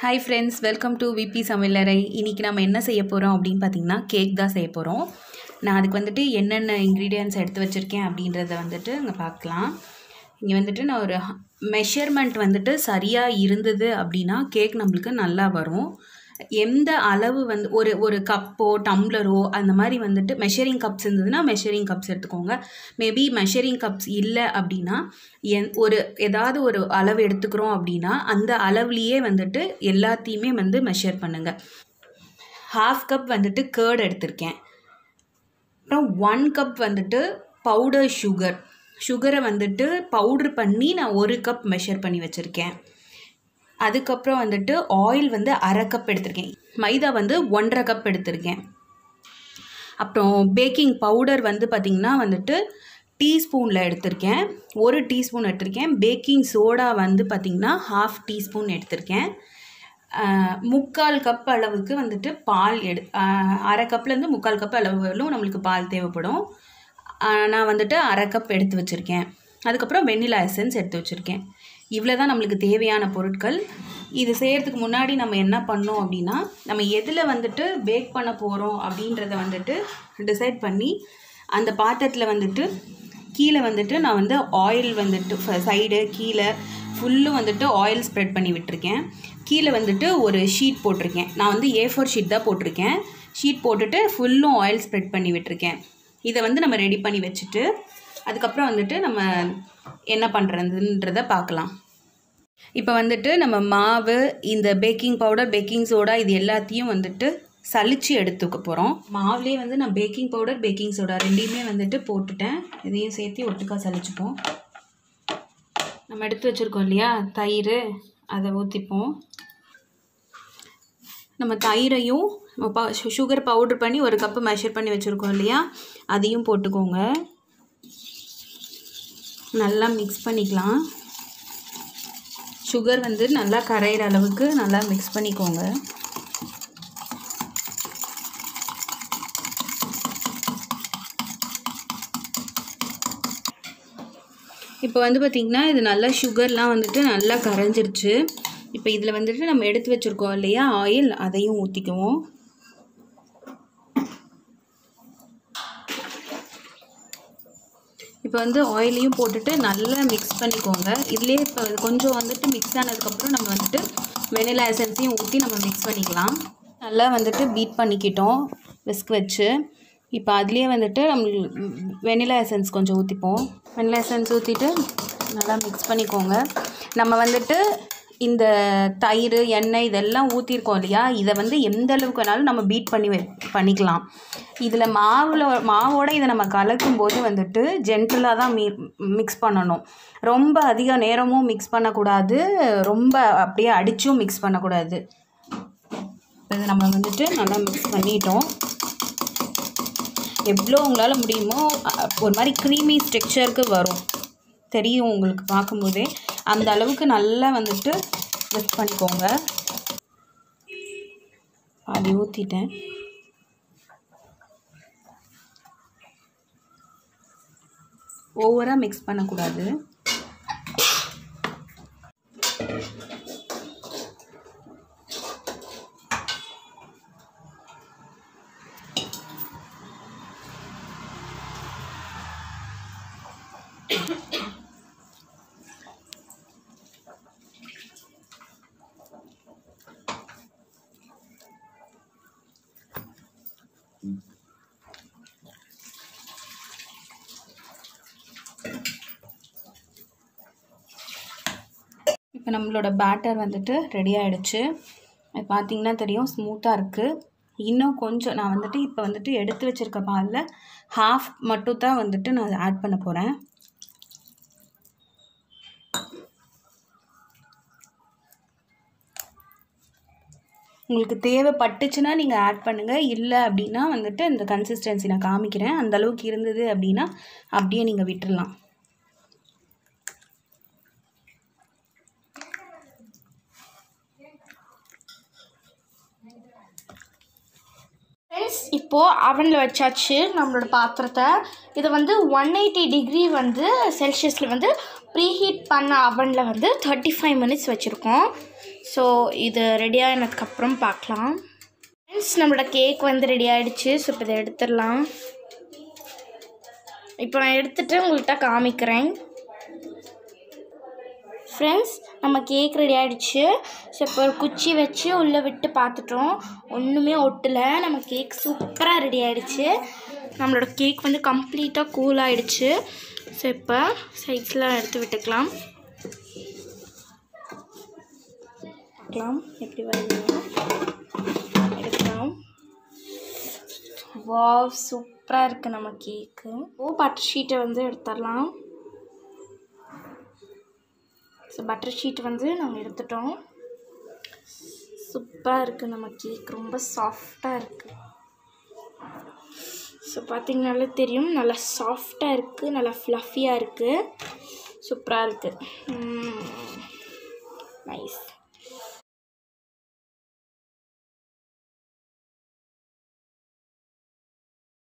hi friends welcome to VB Samayalarai இன்றைக்கி நம்ம என்ன செய்ய போகிறோம் அப்படின்னு பார்த்தீங்கன்னா கேக் தான் செய்ய போகிறோம் நான் அதுக்கு வந்துட்டு என்னென்ன இன்க்ரீடியன்ட்ஸ் எடுத்து வச்சுருக்கேன் அப்படின்றத வந்துட்டு அங்கே பார்க்கலாம் இங்கே வந்துட்டு நான் ஒரு மெஷர்மெண்ட் வந்துட்டு சரியாக இருந்தது அப்படின்னா கேக் நம்மளுக்கு நல்லா வரும் எந்த அளவு வந்து ஒரு ஒரு கப்போ டம்ளரோ அந்த மாதிரி வந்துட்டு மெஷரிங் கப்ஸ் இருந்ததுன்னா மெஷரிங் கப்ஸ் எடுத்துக்கோங்க மேபி மெஷரிங் கப்ஸ் இல்லை அப்படின்னா என் ஒரு ஏதாவது ஒரு அளவு எடுத்துக்கிறோம் அப்படின்னா அந்த அளவுலேயே வந்துட்டு எல்லாத்தையுமே வந்து மெஷர் பண்ணுங்கள் ஹாஃப் கப் வந்துட்டு கேர்டு எடுத்திருக்கேன் அப்புறம் ஒன் கப் வந்துட்டு பவுடர் சுகர் சுகரை வந்துட்டு பவுட்ரு பண்ணி நான் ஒரு கப் மெஷர் பண்ணி வச்சுருக்கேன் அதுக்கப்புறம் வந்துட்டு ஆயில் வந்து அரை கப் எடுத்திருக்கேன் மைதா வந்து ஒன்றரை கப் எடுத்திருக்கேன் அப்புறம் பேக்கிங் பவுடர் வந்து பார்த்திங்கன்னா வந்துட்டு டீஸ்பூனில் எடுத்திருக்கேன் ஒரு டீஸ்பூன் எடுத்திருக்கேன் பேக்கிங் சோடா வந்து பார்த்திங்கன்னா ஹாஃப் டீஸ்பூன் எடுத்திருக்கேன் ஆஹ் முக்கால் கப் அளவுக்கு வந்துட்டு பால் எடு ஆஹ் அரை கப்லேருந்து முக்கால் கப் அளவு வரலும் நம்மளுக்கு பால் தேவைப்படும் ஆஹ் நான் வந்துட்டு அரை கப் எடுத்து வச்சுருக்கேன் அதுக்கப்புறம் வெண்ணிலா எசன்ஸ் எடுத்து வச்சுருக்கேன் இவ்வளோ தான் நம்மளுக்கு தேவையான பொருட்கள் இது செய்கிறதுக்கு முன்னாடி நம்ம என்ன பண்ணோம் அப்படின்னா நம்ம எதில் வந்துட்டு பேக் பண்ண போகிறோம் அப்படின்றத வந்துட்டு டிசைட் பண்ணி அந்த பாத்திரத்தில் வந்துட்டு கீழே வந்துட்டு நான் வந்து ஆயில் வந்துட்டு சைடு கீழே ஃபுல்லும் வந்துட்டு ஆயில் ஸ்ப்ரெட் பண்ணி விட்டுருக்கேன் கீழே வந்துட்டு ஒரு ஷீட் போட்டிருக்கேன் நான் வந்து ஏ ஃபோர் ஷீட் தான் போட்டிருக்கேன் ஷீட் போட்டுட்டு ஃபுல்லும் ஆயில் ஸ்ப்ரெட் பண்ணி விட்டுருக்கேன் இதை வந்து நம்ம ரெடி பண்ணி வச்சுட்டு அதுக்கப்புறம் வந்துட்டு நம்ம என்ன பண்ணுறதுன்றத பார்க்கலாம் இப்போ வந்துட்டு நம்ம மாவு இந்த பேக்கிங் பவுடர் பேக்கிங் சோடா இது எல்லாத்தையும் வந்துட்டு சலிச்சு எடுத்துக்க போகிறோம் மாவுலேயே வந்து நான் பேக்கிங் பவுடர் பேக்கிங் சோடா ரெண்டையுமே வந்துட்டு போட்டுட்டேன் இதையும் சேர்த்து ஒட்டுக்கா சலிச்சுப்போம் நம்ம எடுத்து வச்சுருக்கோம் இல்லையா தயிர் அதை ஊற்றிப்போம் நம்ம தயிரையும் நம்ம ப சுகர் பவுட்ரு பண்ணி ஒரு கப்பு மெஷர் பண்ணி வச்சுருக்கோம் இல்லையா அதையும் போட்டுக்கோங்க நல்லா மிக்ஸ் பண்ணிக்கலாம் சுகர் வந்து நல்லா கரையிற அளவுக்கு நல்லா மிக்ஸ் பண்ணிக்கோங்க இப்போ வந்து பார்த்திங்கன்னா இது நல்லா சுகர்லாம் வந்துட்டு நல்லா கரைஞ்சிருச்சு இப்போ இதில் வந்துட்டு நம்ம எடுத்து வச்சுருக்கோம் இல்லையா ஆயில் அதையும் ஊற்றிக்குவோம் இப்போ வந்து ஆயிலையும் போட்டுட்டு நல்லா மிக்ஸ் பண்ணிக்கோங்க இதுலேயே இப்போ கொஞ்சம் வந்துட்டு மிக்ஸ் ஆனதுக்கப்புறம் நம்ம வந்துட்டு வெனிலா எசன்ஸையும் ஊற்றி நம்ம மிக்ஸ் பண்ணிக்கலாம் நல்லா வந்துட்டு பீட் பண்ணிக்கிட்டோம் விஸ்க் வச்சு இப்போ அதுலேயே வந்துட்டு நம்ம வெனிலா எசன்ஸ் கொஞ்சம் ஊற்றிப்போம் வெனிலா எசன்ஸ் ஊற்றிட்டு நல்லா மிக்ஸ் பண்ணிக்கோங்க நம்ம வந்துட்டு இந்த தயிர் எண்ணெய் இதெல்லாம் ஊற்றிருக்கோம் இல்லையா இதை வந்து எந்த அளவுக்கு வேணாலும் நம்ம பீட் பண்ணி வை- பண்ணிக்கலாம் இதில் மாவில் மாவோட இதை நம்ம கலக்கும் போது வந்துட்டு ஜென்டலாக தான் மீ மிக்ஸ் பண்ணணும் ரொம்ப அதிக நேரமும் மிக்ஸ் பண்ணக்கூடாது ரொம்ப அப்படியே அடிச்சும் மிக்ஸ் பண்ணக்கூடாது இது நம்ம வந்துட்டு நல்லா மிக்ஸ் பண்ணிட்டோம் எவ்வளோ உங்களால் முடியுமோ அ- ஒரு மாதிரி க்ரீமி ஸ்ட்ரக்சருக்கு வரும் தெரியும் உங்களுக்கு பார்க்கும்போதே அந்த அளவுக்கு நல்லா வந்துட்டு மிக்ஸ் பண்ணிக்கோங்க பாதி ஊற்றிட்டேன் ஓவராக மிக்ஸ் பண்ணக்கூடாது இப்போ நம்மளோட பேட்டர் வந்துட்டு ரெடி ஆகிடுச்சு அது பார்த்தீங்கன்னா தெரியும் ஸ்மூத்தாக இருக்குது இன்னும் கொஞ்சம் நான் வந்துட்டு இப்போ வந்துட்டு எடுத்து வச்சுருக்க பாலில் ஹாஃப் மட்டும் தான் வந்துட்டு நான் ஆட் பண்ண போகிறேன் உங்களுக்கு தேவைப்பட்டுச்சுன்னா நீங்கள் ஆட் பண்ணுங்கள் இல்லை அப்படின்னா வந்துட்டு இந்த கன்சிஸ்டன்சி நான் காமிக்கிறேன் அந்த அளவுக்கு இருந்தது அப்படின்னா அப்படியே நீங்கள் விட்டுறலாம் ஃப்ரெண்ட்ஸ் இப்போது அவனில் வச்சாச்சு நம்மளோட பாத்திரத்தை இதை வந்து ஒன் எயிட்டி டிகிரி வந்து செல்சியஸில் வந்து ப்ரீஹீட் பண்ண அவனில் வந்து தேர்ட்டி ஃபைவ் மினிட்ஸ் வச்சுருக்கோம் ஸோ இது ரெடி ஆனதுக்கப்புறம் பார்க்கலாம் ஃப்ரெண்ட்ஸ் நம்மளோட கேக் வந்து ரெடி ஆகிடுச்சு ஸோ இப்போ இதை எடுத்துடலாம் இப்போ நான் எடுத்துகிட்டு உங்கள்கிட்ட காமிக்கிறேன் ஃப்ரெண்ட்ஸ் நம்ம கேக் ரெடி ஆகிடுச்சு ஸோ இப்போ ஒரு குச்சி வச்சு உள்ளே விட்டு பார்த்துட்டோம் ஒன்றுமே ஒட்டலை நம்ம கேக் சூப்பராக ரெடி ஆகிடுச்சு நம்மளோட கேக் வந்து கம்ப்ளீட்டாக கூல் ஆகிடுச்சு ஸோ இப்போ சைட்ஸ்லாம் எடுத்து விட்டுக்கலாம் பார்க்கலாம் எப்படி வருதுன்னு எடுக்கலாம் வாவ் சூப்பராக இருக்குது நம்ம கேக்கு ஓ பட்டர் ஷீட்டை வந்து எடுத்துடலாம் ஸோ பட்டர் ஷீட் வந்து நாங்கள் எடுத்துட்டோம் சூப்பராக இருக்குது நம்ம கேக் ரொம்ப சாஃப்டாக இருக்குது ஸோ பார்த்தீங்கனாலே தெரியும் நல்லா சாஃப்டாக இருக்குது நல்லா ஃப்ளஃபியாக இருக்குது சூப்பராக இருக்குது நைஸ்